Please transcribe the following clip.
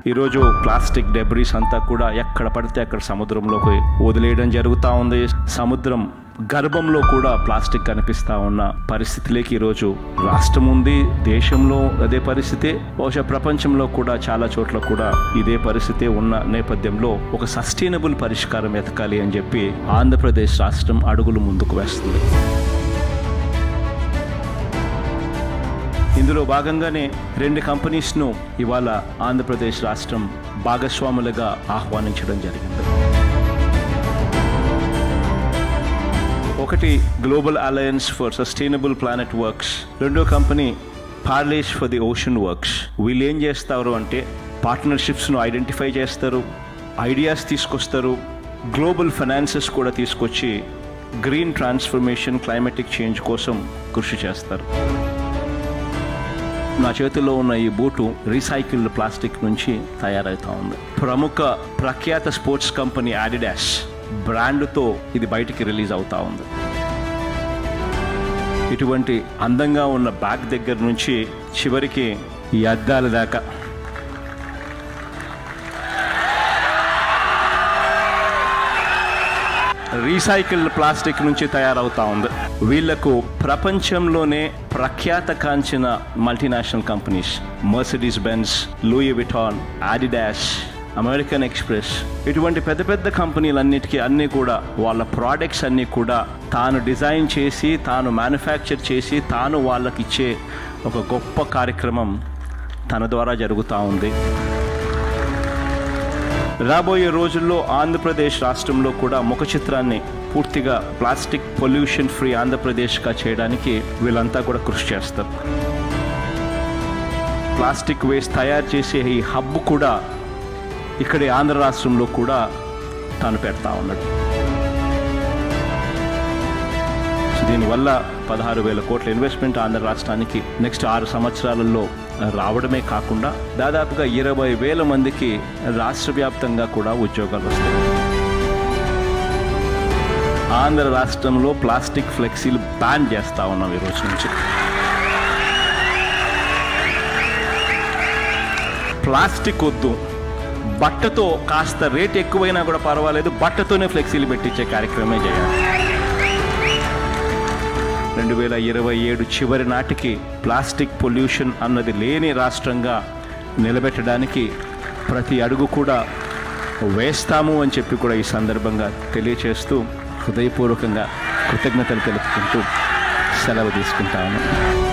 ఈరోజు plastic debris అంతా కూడా ఎక్కడ పడితే అక్కడ సముద్రంలోకి వదిలేయడం జరుగుతూ ఉంది సముద్రం గర్భంలో కూడా ప్లాస్టిక్ కనిపిస్తా ఉన్న పరిస్థితిలోకి ఈరోజు రాష్ట్రం ఉంది దేశంలో అదే పరిస్థితి బహుశా ప్రపంచంలో కూడా చాలా చోట్ల కూడా ఇదే పరిస్థితి ఉన్న నేపథ్యంలో ఒక సస్టైనబుల్ పరిష్కారం ఎతకాలి అని చెప్పి ఆంధ్రప్రదేశ్ రాష్ట్రం అడుగులు ముందుకు వేస్తుంది ఇందులో భాగంగానే రెండు కంపెనీస్ను ఇవాళ ఆంధ్రప్రదేశ్ రాష్ట్రం భాగస్వాములుగా ఆహ్వానించడం జరిగింది ఒకటి global alliance for sustainable planet works రెండో company Parley for the ocean works వీళ్ళు ఏం చేస్తారు అంటే పార్ట్నర్షిప్స్ను ఐడెంటిఫై చేస్తారు ఐడియాస్ తీసుకొస్తారు గ్లోబల్ ఫైనాన్సెస్ కూడా తీసుకొచ్చి గ్రీన్ ట్రాన్స్ఫర్మేషన్ క్లైమాటిక్ చేంజ్ కోసం కృషి చేస్తారు నా చేతిలో ఉన్న ఈ బూటు రీసైకిల్డ్ ప్లాస్టిక్ నుంచి తయారవుతా ఉంది ప్రముఖ ప్రఖ్యాత స్పోర్ట్స్ కంపెనీ ఆడిడాస్ బ్రాండ్తో ఇది బయటికి రిలీజ్ అవుతా ఉంది ఇటువంటి అందంగా ఉన్న బ్యాగ్ దగ్గర నుంచి చివరికి ఈ అద్దాల దాకా రీసైకిల్డ్ ప్లాస్టిక్ నుంచి తయారవుతా ఉంది వీళ్లకు ప్రపంచంలోనే ప్రఖ్యాత కాంచిన multinational companies Mercedes Benz Louis Vuitton Adidas American Express ఇటువంటి పెద్ద పెద్ద కంపెనీలన్నిటికీ అన్నీ కూడా వాళ్ళ ప్రోడక్ట్స్ అన్నీ కూడా తాను డిజైన్ చేసి తాను మ్యానుఫ్యాక్చర్ చేసి తాను వాళ్ళకి ఇచ్చే ఒక గొప్ప కార్యక్రమం తన ద్వారా జరుగుతూ ఉంది రాబోయే రోజుల్లో ఆంధ్రప్రదేశ్ రాష్ట్రంలో కూడా ముఖ చిత్రాన్ని పూర్తిగా ప్లాస్టిక్ పొల్యూషన్ ఫ్రీ ఆంధ్రప్రదేశ్గా చేయడానికి వీళ్ళంతా కూడా కృషి చేస్తారు ప్లాస్టిక్ వేస్ట్ తయారు చేసే ఈ హబ్ కూడా ఇక్కడి ఆంధ్ర రాష్ట్రంలో కూడా తాను పెడతా ఉన్నాడు సో దీనివల్ల పదహారు వేల కోట్ల ఇన్వెస్ట్మెంట్ ఆంధ్ర రాష్ట్రానికి నెక్స్ట్ ఆరు సంవత్సరాలలో రావడమే కాకుండా దాదాపుగా ఇరవై వేల మందికి రాష్ట్ర వ్యాప్తంగా కూడా ఉద్యోగాలు వస్తాయి ఆంధ్ర రాష్ట్రంలో ప్లాస్టిక్ ఫ్లెక్సీలు బ్యాన్ చేస్తా ఉన్నాం ఈ రోజు నుంచి ప్లాస్టిక్ వద్దు బట్టతో కాస్త రేట్ ఎక్కువైనా కూడా పర్వాలేదు బట్టతోనే ఫ్లెక్సీలు పెట్టించే కార్యక్రమమే చేయాలి రెండు వేల ఇరవై ఏడు చివరి నాటికి ప్లాస్టిక్ పొల్యూషన్ అన్నది లేని రాష్ట్రంగా నిలబెట్టడానికి ప్రతి అడుగు కూడా వేస్తాము అని చెప్పి కూడా ఈ సందర్భంగా తెలియచేస్తూ హృదయపూర్వకంగా కృతజ్ఞతలు తెలుపుకుంటూ సెలవు తీసుకుంటాను